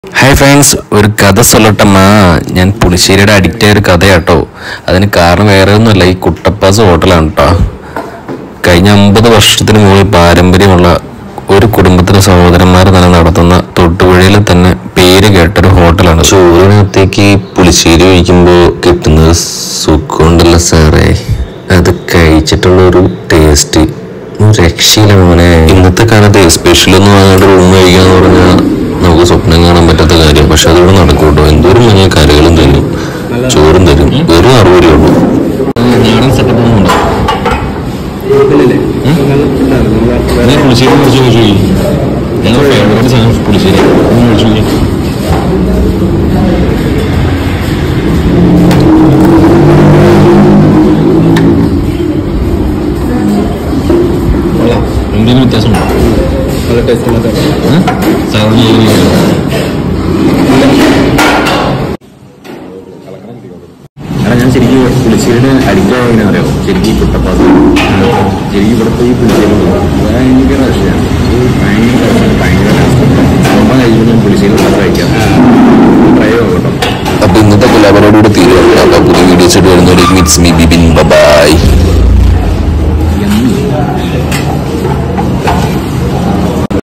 Hi friends ഒരു കഥ സൊല്ലട്ടമ്മാ ഞാൻ പുളിശ്ശേരിയുടെ അഡിക്റ്റ് ആയ ഒരു കഥയാട്ടോ അതിന് കാരണം വേറെ ഒന്നുമല്ല ഈ കുട്ടപ്പാസ് ഹോട്ടലാണ് കേട്ടോ കഴിഞ്ഞ അമ്പത് വർഷത്തിന് മുകളിൽ പാരമ്പര്യമുള്ള ഒരു കുടുംബത്തിലെ സഹോദരന്മാർ തന്നെ നടത്തുന്ന തൊട്ടുപുഴയിൽ തന്നെ പേര് കേട്ടൊരു ഹോട്ടലാണ് ചോറിനകത്തേക്ക് പുളിശ്ശേരി ഒഴിക്കുമ്പോൾ കിട്ടുന്നത് സുഖമുണ്ടല്ലോ സാറേ അത് കഴിച്ചിട്ടുള്ള ഒരു ടേസ്റ്റ് രക്ഷയില്ല മോനെ ഇന്നത്തെ കാലത്ത് സ്പെഷ്യൽ ഒന്നും വാങ്ങാണ്ട് റൂം കഴിക്കാന്ന് പറഞ്ഞാൽ നമുക്ക് സ്വപ്നം കാണാൻ പറ്റാത്ത കാര്യം പക്ഷെ അതിവിടെ നടക്കും കേട്ടോ എന്തോരം വലിയ കറികളും തരും ചോറും തരും വെറും അറുപത് രൂപ ഉള്ളൂ നാടൻ സെറ്റപ്പ് ഒന്നും ഉണ്ടോ നീ പുളിശ്ശേരി കുറിച്ച് ചോദിച്ചു ഞങ്ങളുടെ ഫേവറേറ്റ് സാധനം പുളിശ്ശേരി ഒന്ന് ചോദിച്ചു എന്തെങ്കിലും വ്യത്യാസമുണ്ടോ നല്ല ടേസ്റ്റ് മാത്രം ഏഹ്? സാധാരണ രീതിയിൽ എടാ ഞാൻ ശരിക്കും പുളിശ്ശേരിന് അഡിക്റ്റ് ആയെങ്ങനെ അറിയോ ശരിക്കും ഈ കുട്ടപ്പാസ് ശരിക്കും ഇവിടുത്തെ ഈ പുളിശ്ശേരി ഭയങ്കര രക്ഷയാണ് ഭയങ്കര രക്ഷയാണ് ഭയങ്കര അമ്മ കഴിയുമ്പോൾ ഞാൻ പുളിശ്ശേരി മാത്രം കഴിക്കാം ട്രൈ ചെയ്തോ കേട്ടോ അപ്പൊ ഇന്നത്തെ കൊലാബറോടുകൂടി തീരുവാണ് അപ്പൊ പുതിയ വീഡിയോസ് ആയിട്ട് വരുന്നവരേക്കും ഇറ്റ്സ് മീ ബിബിൻ ബൈ